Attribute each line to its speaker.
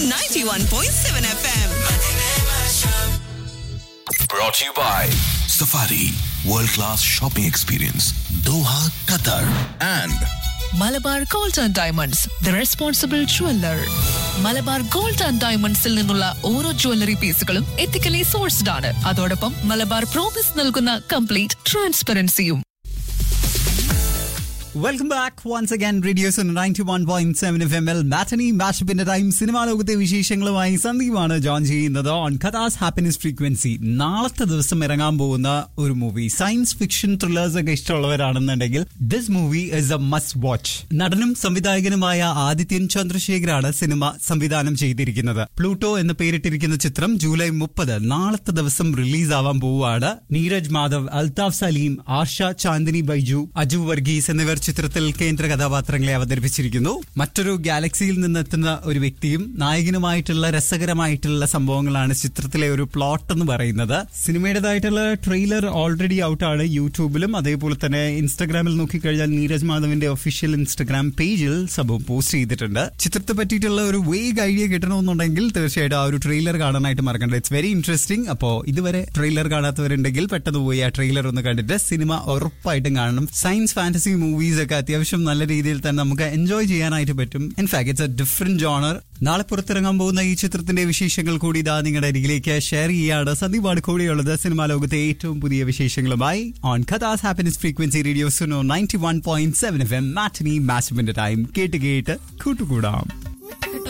Speaker 1: 91.7 FM.
Speaker 2: Brought to you by Safari World Class Shopping Experience Doha, Qatar and
Speaker 3: Malabar gold and diamonds the responsible jeweller Malabar gold and ഡയമണ്ട്സിൽ നിന്നുള്ള ഓരോ jewellery പീസുകളും ethically sourced ആണ് അതോടൊപ്പം Malabar promise നൽകുന്ന complete ട്രാൻസ്പെറൻസിയും
Speaker 4: welcome back once again radios ninety one point seven F M എൽ matinee മാഷപ്പിന്റെ ടൈം സിനിമാ ലോകത്തെ വിശേഷങ്ങളുമായി സന്ദീപാണ് ജോയിൻ ചെയ്യുന്നത് ഓൺ കഥാസ് ഹാപ്പിനെസ് ഫ്രീക്വൻസി നാളത്തെ ദിവസം ഇറങ്ങാൻ പോകുന്ന ഒരു മൂവി സയൻസ് ഫിക്ഷൻ ത്രില്ലേഴ്സ് ഒക്കെ ഇഷ്ടമുള്ളവരാണെന്നുണ്ടെങ്കിൽ this movie is a must watch നടനും സംവിധായകനുമായ ആദിത്യൻ ചന്ദ്രശേഖരാണ് സിനിമ സംവിധാനം ചെയ്തിരിക്കുന്നത് പ്ലൂട്ടോ എന്ന് പേരിട്ടിരിക്കുന്ന ചിത്രം ജൂലൈ മുപ്പത് നാളത്തെ ദിവസം റിലീസ് ആവാൻ പോവുകയാണ് നീരജ് മാധവ് അൽതാഫ് സലീം ആർഷ ചാന്ദിനി ബൈജു അജു വർഗീസ് എന്നിവർ ചിത്രത്തിൽ കേന്ദ്ര കഥാപാത്രങ്ങളെ അവതരിപ്പിച്ചിരിക്കുന്നു മറ്റൊരു ഗാലക്സിയിൽ നിന്നെത്തുന്ന ഒരു വ്യക്തിയും നായകനുമായിട്ടുള്ള രസകരമായിട്ടുള്ള സംഭവങ്ങളാണ് ചിത്രത്തിലെ ഒരു പ്ലോട്ട് എന്ന് പറയുന്നത് സിനിമയുടേതായിട്ടുള്ള ട്രെയിലർ ഓൾറെഡി ഔട്ടാണ് യൂട്യൂബിലും അതേപോലെ തന്നെ ഇൻസ്റ്റാഗ്രാമിൽ നോക്കിക്കഴിഞ്ഞാൽ നീരജ് മാധവിന്റെ ഒഫീഷ്യൽ ഇൻസ്റ്റാഗ്രാം പേജിൽ സംഭവം പോസ്റ്റ് ചെയ്തിട്ടുണ്ട് ചിത്രത്തെ പറ്റിയിട്ടുള്ള ഒരു വേഗ് ഐഡിയ കിട്ടണമെന്നുണ്ടെങ്കിൽ തീർച്ചയായിട്ടും ആ ഒരു ട്രെയിലർ കാണാനായിട്ട് മറക്കണ്ട ഇറ്റ്സ് വെരി ഇൻട്രസ്റ്റിംഗ് അപ്പോ ഇതുവരെ ട്രെയിലർ കാണാത്തവരുണ്ടെങ്കിൽ പെട്ടെന്ന് പോയി ആ ട്രെയിലർ ഒന്ന് കണ്ടിട്ട് സിനിമ ഉറപ്പായിട്ടും കാണണം സയൻസ് ഫാന്റസി മൂവീസ് ഒക്കെ അത്യാവശ്യം നല്ല രീതിയിൽ തന്നെ നമുക്ക് എൻജോയ് ചെയ്യാനായിട്ട് പറ്റും in fact it's a different genre നാളെ പുറത്തിറങ്ങാൻ പോകുന്ന ഈ ചിത്രത്തിന്റെ വിശേഷങ്ങൾ കൂടി ഇതാ നിങ്ങളുടെ അരികിലേക്ക് ഷെയർ ചെയ്യാണ് സന്ദീപാട് കൂടിയുള്ളത് സിനിമാ ലോകത്തെ ഏറ്റവും പുതിയ വിശേഷങ്ങളുമായി ഓൺ കഥാസ് happiness frequency radio Suno ninety one point seven F M matinee മാസിന്റെ ടൈം കേട്ട് കേട്ട് കൂട്ടുകൂടാം